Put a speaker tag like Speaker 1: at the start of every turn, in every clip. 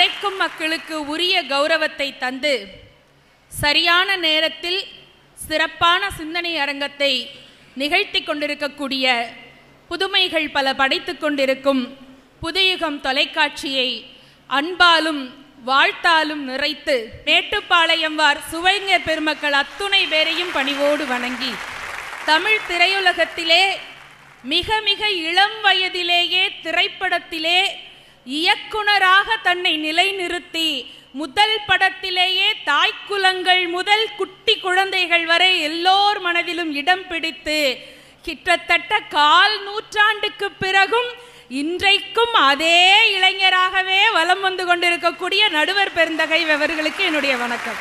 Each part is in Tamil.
Speaker 1: உழைக்கும் மக்களுக்கு உரிய கௌரவத்தை தந்து சரியான நேரத்தில் சிறப்பான சிந்தனை அரங்கத்தை நிகழ்த்தி கொண்டிருக்கக்கூடிய புதுமைகள் பல படைத்து கொண்டிருக்கும் புதுயுகம் தொலைக்காட்சியை அன்பாலும் வாழ்த்தாலும் நிறைத்து மேட்டுப்பாளையம் வார் சுவைஞர் பெருமக்கள் அத்துணை பேரையும் பணிவோடு வணங்கி தமிழ் திரையுலகத்திலே மிக மிக இளம் வயதிலேயே திரைப்படத்திலே இயக்குனராக தன்னை நிலைநிறுத்தி முதல் படத்திலேயே தாய்க்குலங்கள் முதல் குட்டி குழந்தைகள் வரை எல்லோர் மனதிலும் இடம் பிடித்து கிட்டத்தட்ட கால் நூற்றாண்டுக்கு பிறகும் இன்றைக்கும் அதே இளைஞராகவே வலம் வந்து கொண்டிருக்கக்கூடிய நடுவர் பெருந்தகை அவர்களுக்கு என்னுடைய வணக்கம்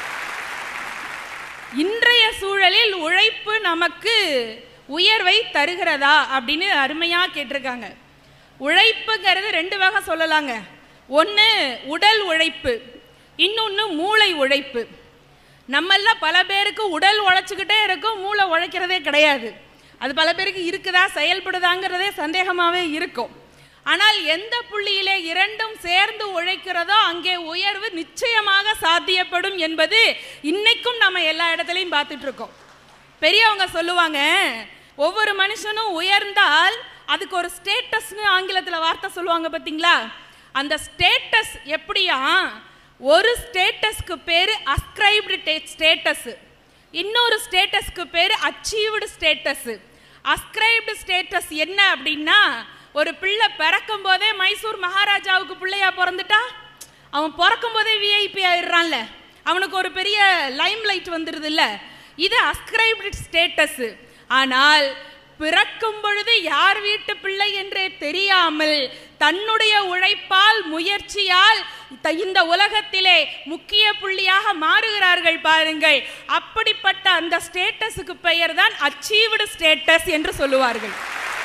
Speaker 1: இன்றைய சூழலில் உழைப்பு நமக்கு உயர்வை தருகிறதா அப்படின்னு அருமையா கேட்டிருக்காங்க உழைப்புங்கிறது ரெண்டு வகை சொல்லலாங்க ஒன்று உடல் உழைப்பு இன்னொன்று மூளை உழைப்பு நம்மள பல பேருக்கு உடல் உழைச்சிக்கிட்டே இருக்கும் மூளை உழைக்கிறதே கிடையாது அது பல பேருக்கு இருக்குதா செயல்படுதாங்கிறதே சந்தேகமாகவே இருக்கும் ஆனால் எந்த புள்ளியிலே இரண்டும் சேர்ந்து உழைக்கிறதோ அங்கே உயர்வு நிச்சயமாக சாத்தியப்படும் என்பது இன்னைக்கும் நம்ம எல்லா இடத்துலையும் பார்த்துட்டு இருக்கோம் பெரியவங்க சொல்லுவாங்க ஒவ்வொரு மனுஷனும் உயர்ந்தால் அதுக்கு ஒரு ஸ்டேட்டஸ்னு ஆங்கிலத்தில் வார்த்தை சொல்லுவாங்க பார்த்தீங்களா அந்த ஸ்டேட்டஸ் எப்படியா ஒரு ஸ்டேட்டஸ்க்கு பேர் அஸ்கிரைப்டு ஸ்டேட்டஸ் இன்னொரு ஸ்டேட்டஸ்க்கு பேர் அச்சீவ்டு ஸ்டேட்டஸ் அஸ்கிரைப்டு ஸ்டேட்டஸ் என்ன அப்படின்னா ஒரு பிள்ளை பிறக்கும் போதே மைசூர் மகாராஜாவுக்கு பிள்ளையா பிறந்துட்டா அவன் பிறக்கும் போதே விஐபி ஆயிடுறான்ல அவனுக்கு ஒரு பெரிய லைம் லைட் வந்துடுது இல்ல இது அஸ்கிரைப்டு ஸ்டேட்டஸ் ஆனால் பிறக்கும் பொழுது யார் வீட்டு பிள்ளை என்றே தெரியாமல் தன்னுடைய உழைப்பால் முயற்சியால் த- இந்த உலகத்திலே முக்கிய புள்ளியாக மாறுகிறார்கள் பாருங்கள் அப்படிப்பட்ட அந்த ஸ்டேட்டஸுக்கு பெயர் தான் அச்சீவ்டு ஸ்டேட்டஸ் என்று சொல்லுவார்கள்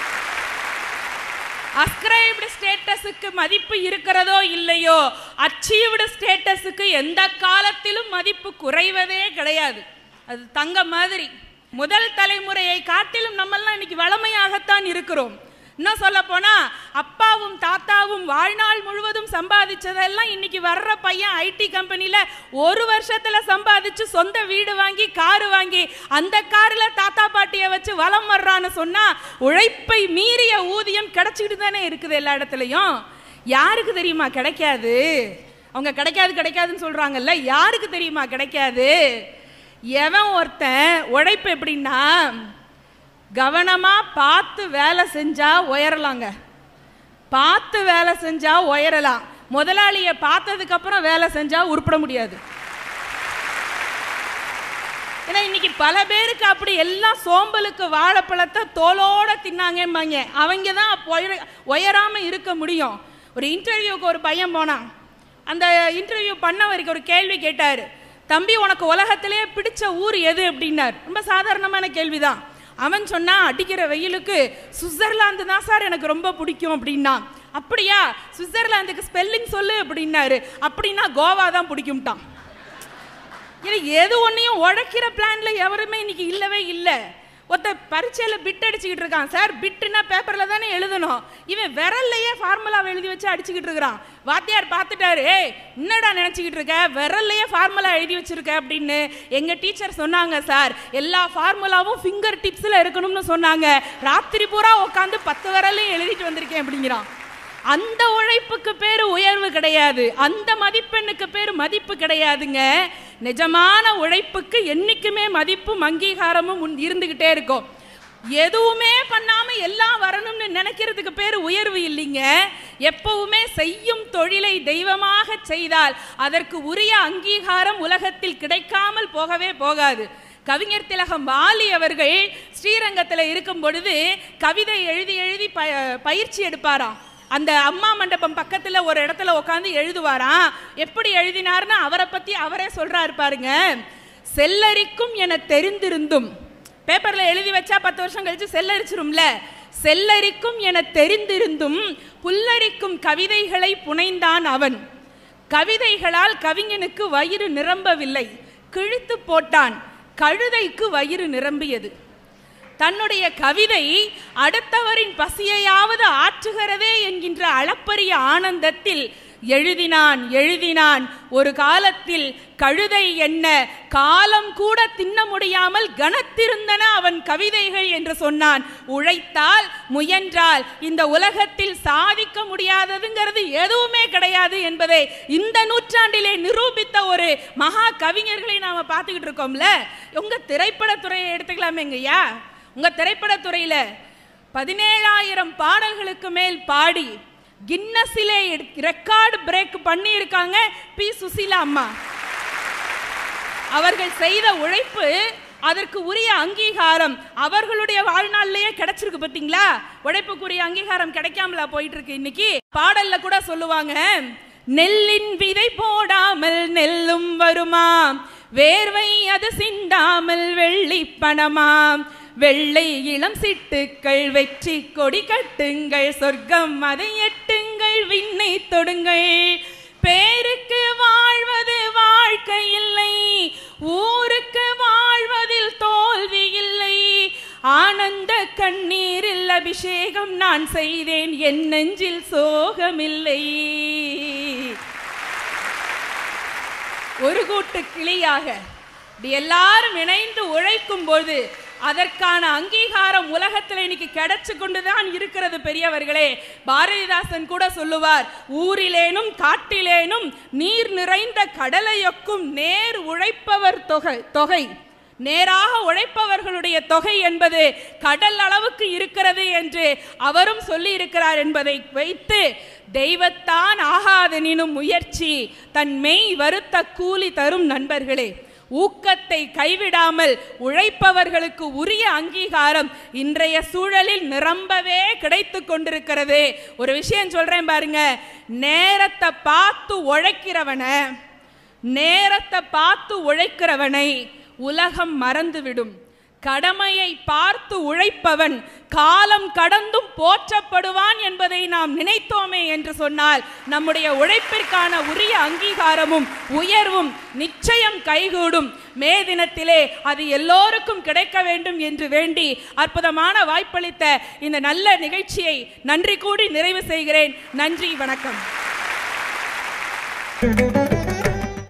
Speaker 1: அஸ்கிரைப்டு ஸ்டேட்டஸுக்கு மதிப்பு இருக்கிறதோ இல்லையோ அச்சீவ்டு ஸ்டேட்டஸுக்கு எந்த காலத்திலும் மதிப்பு குறைவதே கிடையாது அது தங்க மாதிரி முதல் தலைமுறையை காட்டிலும் நம்மெல்லாம் இன்னைக்கு வளமையாகத்தான் இருக்கிறோம் இன்னும் சொல்ல போனா அப்பாவும் தாத்தாவும் வாழ்நாள் முழுவதும் சம்பாதிச்சதெல்லாம் இன்னைக்கு வர்ற பையன் ஐடி கம்பெனில ஒரு வருஷத்துல சம்பாதிச்சு சொந்த வீடு வாங்கி காரு வாங்கி அந்த கார்ல தாத்தா பாட்டியை வச்சு வலம் வர்றான்னு சொன்னா உழைப்பை மீறிய ஊதியம் கிடைச்சிட்டு தானே இருக்குது எல்லா இடத்துலையும் யாருக்கு தெரியுமா கிடைக்காது அவங்க கிடைக்காது கிடைக்காதுன்னு சொல்றாங்கல்ல யாருக்கு தெரியுமா கிடைக்காது எவன் ஒருத்தன் உழைப்பு எப்படின்னா கவனமா பார்த்து வேலை செஞ்சா உயரலாங்க பார்த்து வேலை செஞ்சா உயரலாம் முதலாளியை பார்த்ததுக்கு அப்புறம் வேலை செஞ்சா உருப்பட முடியாது ஏன்னா இன்னைக்கு பல பேருக்கு அப்படி எல்லாம் சோம்பலுக்கு வாழைப்பழத்தை தோலோட தின்னாங்கம்பாங்க அவங்க தான் உயர உயராம இருக்க முடியும் ஒரு இன்டர்வியூக்கு ஒரு பையன் போனான் அந்த இன்டர்வியூ பண்ணவருக்கு ஒரு கேள்வி கேட்டார் தம்பி உனக்கு உலகத்திலே பிடிச்ச ஊர் எது அப்படின்னார் ரொம்ப சாதாரணமான கேள்விதான் அவன் சொன்னா அடிக்கிற வெயிலுக்கு சுவிட்சர்லாந்து தான் சார் எனக்கு ரொம்ப பிடிக்கும் அப்படின்னா அப்படியா சுவிட்சர்லாந்துக்கு ஸ்பெல்லிங் சொல்லு அப்படின்னாரு அப்படின்னா கோவா தான் பிடிக்கும்ட்டான் ஏன்னா எது ஒன்றையும் உழைக்கிற பிளான்ல எவருமே இன்னைக்கு இல்லவே இல்லை ஒருத்த பரீட்சையில் பிட் அடிச்சுக்கிட்டு இருக்கான் சார் பிட்டுனா பேப்பரில் தானே எழுதணும் இவன் விரல்லையே ஃபார்முலாவை எழுதி வச்சு அடிச்சுக்கிட்டு இருக்கிறான் வாத்தியார் பார்த்துட்டாரு ஏய் என்னடா நினச்சிக்கிட்டு இருக்க விரல்லையே ஃபார்முலா எழுதி வச்சிருக்க அப்படின்னு எங்கள் டீச்சர் சொன்னாங்க சார் எல்லா ஃபார்முலாவும் ஃபிங்கர் டிப்ஸில் இருக்கணும்னு சொன்னாங்க ராத்திரி பூரா உட்காந்து பத்து விரலையும் எழுதிட்டு வந்திருக்கேன் அப்படிங்கிறான் அந்த உழைப்புக்கு பேர் உயர்வு கிடையாது அந்த மதிப்பெண்ணுக்கு பேர் மதிப்பு கிடையாதுங்க நிஜமான உழைப்புக்கு என்னைக்குமே மதிப்பும் அங்கீகாரமும் உன்- இருந்துகிட்டே இருக்கும் எதுவுமே பண்ணாம எல்லாம் வரணும்னு நினைக்கிறதுக்கு பேர் உயர்வு இல்லைங்க எப்பவுமே செய்யும் தொழிலை தெய்வமாக செய்தால் அதற்கு உரிய அங்கீகாரம் உலகத்தில் கிடைக்காமல் போகவே போகாது கவிஞர் திலகம் வாலி அவர்கள் ஸ்ரீரங்கத்தில் இருக்கும் பொழுது கவிதை எழுதி எழுதி ப பயிற்சி எடுப்பாராம் அந்த அம்மா மண்டபம் பக்கத்தில் ஒரு இடத்துல உட்காந்து எழுதுவாராம் எப்படி எழுதினார்னு அவரை பற்றி அவரே சொல்றாரு பாருங்க செல்லரிக்கும் என தெரிந்திருந்தும் பேப்பரில் எழுதி வச்சா பத்து வருஷம் கழிச்சு செல்லரிச்சிரும்ல செல்லரிக்கும் என தெரிந்திருந்தும் புல்லரிக்கும் கவிதைகளை புனைந்தான் அவன் கவிதைகளால் கவிஞனுக்கு வயிறு நிரம்பவில்லை கிழித்து போட்டான் கழுதைக்கு வயிறு நிரம்பியது தன்னுடைய கவிதை அடுத்தவரின் பசியையாவது ஆற்றுகிறதே என்கின்ற அளப்பரிய ஆனந்தத்தில் எழுதினான் எழுதினான் ஒரு காலத்தில் கழுதை என்ன காலம் கூட தின்ன முடியாமல் கனத்திருந்தன அவன் கவிதைகள் என்று சொன்னான் உழைத்தால் முயன்றால் இந்த உலகத்தில் சாதிக்க முடியாததுங்கிறது எதுவுமே கிடையாது என்பதை இந்த நூற்றாண்டிலே நிரூபித்த ஒரு மகா கவிஞர்களை நாம பார்த்துக்கிட்டு இருக்கோம்ல உங்க திரைப்படத்துறையை எடுத்துக்கலாமேங்கய்யா உங்க திரைப்படத்துறையில பதினேழாயிரம் பாடல்களுக்கு மேல் பாடி கின்னஸிலே ரெக்கார்டு பிரேக் பண்ணி இருக்காங்க பி சுசீலா அம்மா அவர்கள் செய்த உழைப்பு அதற்கு உரிய அங்கீகாரம் அவர்களுடைய வாழ்நாளிலேயே கிடைச்சிருக்கு பாத்தீங்களா உழைப்புக்குரிய அங்கீகாரம் கிடைக்காமலா போயிட்டு இருக்கு இன்னைக்கு பாடல்ல கூட சொல்லுவாங்க நெல்லின் விதை போடாமல் நெல்லும் வருமாம் வேர்வை அது சிந்தாமல் வெள்ளி பணமாம் வெள்ளை இளம் சிட்டுக்கள் வெற்றி கொடி கட்டுங்கள் சொர்க்கம் அதை எட்டுங்கள் விண்ணை தொடுங்கள் பேருக்கு வாழ்வது வாழ்க்கை இல்லை ஊருக்கு வாழ்வதில் தோல்வி இல்லை ஆனந்த கண்ணீரில் அபிஷேகம் நான் செய்தேன் என் நெஞ்சில் சோகமில்லை ஒரு கூட்டு கிளியாக இப்படி எல்லாரும் இணைந்து உழைக்கும் போது அதற்கான அங்கீகாரம் உலகத்தில் இன்னைக்கு கிடைச்சு கொண்டுதான் இருக்கிறது பெரியவர்களே பாரதிதாசன் கூட சொல்லுவார் ஊரிலேனும் காட்டிலேனும் நீர் நிறைந்த கடலையொக்கும் நேர் உழைப்பவர் தொகை தொகை நேராக உழைப்பவர்களுடைய தொகை என்பது கடல் அளவுக்கு இருக்கிறது என்று அவரும் சொல்லி இருக்கிறார் என்பதை வைத்து தெய்வத்தான் ஆகாதெனினும் முயற்சி தன் மெய் வருத்த கூலி தரும் நண்பர்களே ஊக்கத்தை கைவிடாமல் உழைப்பவர்களுக்கு உரிய அங்கீகாரம் இன்றைய சூழலில் நிரம்பவே கிடைத்து கொண்டிருக்கிறது ஒரு விஷயம் சொல்றேன் பாருங்க நேரத்தை பார்த்து உழைக்கிறவன நேரத்தை பார்த்து உழைக்கிறவனை உலகம் மறந்துவிடும் கடமையை பார்த்து உழைப்பவன் காலம் கடந்தும் போற்றப்படுவான் என்பதை நாம் நினைத்தோமே என்று சொன்னால் நம்முடைய உழைப்பிற்கான உரிய அங்கீகாரமும் உயர்வும் நிச்சயம் கைகூடும் மே தினத்திலே அது எல்லோருக்கும் கிடைக்க வேண்டும் என்று வேண்டி அற்புதமான வாய்ப்பளித்த இந்த நல்ல நிகழ்ச்சியை நன்றி கூடி நிறைவு செய்கிறேன் நன்றி வணக்கம்